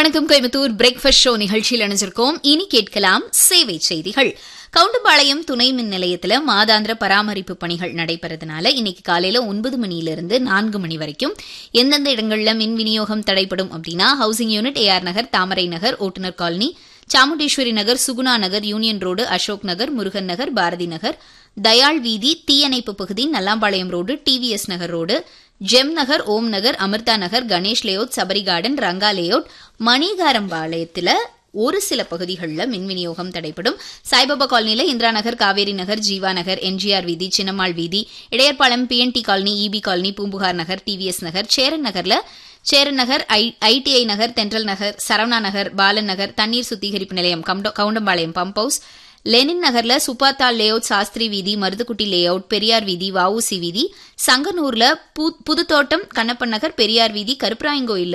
வணக்கம் Coimbatore breakfast show நிகழ்ச்சியில் இணைஞ்சிருக்கோம் இனி கேட்கலாம் சேவை செய்திகள் கவுண்டம்பாளையம் துணை மின் நிலையத்துல மாதாந்திர பராமரிப்பு பணிகள் நடைபெறதுனால இன்னைக்கு காலையில ஒன்பது மணியிலிருந்து நான்கு மணி வரைக்கும் எந்தெந்த இடங்கள்ல மின் விநியோகம் தடைப்படும் அப்படின்னா housing unit AR Nagar Thamarai Nagar Ottunar colony Chamundeswari Nagar Suguna Nagar union road Ashok Nagar Murugan Nagar Bharathi Nagar Dayal வீதி தீயணைப்பு பகுதி Nallampalayam road TVS Nagar road gem Nagar Om Nagar Amritha Nagar Ganesh layout Sabari garden Ranga layout மணிகாரம்பாளையத்துல ஒரு சில பகுதிகளில் மின் விநியோகம் தடைப்படும் சாய்பாபா காலனியில் இந்திரா நகர் காவேரி நகர் ஜீவா நகர் எம்ஜிஆர் வீதி சின்னம்மாள் வீதி Idayarpalayam PNT colony EB colony Poompuhar Nagar TVS Nagar Cheran நகர்ல சேரன் நகர் ஐடிஐ நகர் தென்றல் நகர் சரவணா நகர் பாலன் நகர் தண்ணீர் சுத்திகரிப்பு நிலையம் கவுண்டம்பாளையம் பம்ப் ஹவுஸ் லெனின் நகர்ல சுப்பாத்தா லேஅவுட் சாஸ்திரி வீதி மருதுக்குட்டி லேஅவுட் பெரியார் வீதி வஉசி வீதி சங்கனூர்ல புதுத்தோட்டம் கண்ணப்பன் நகர் பெரியார் வீதி கருப்பராயங்கோயில்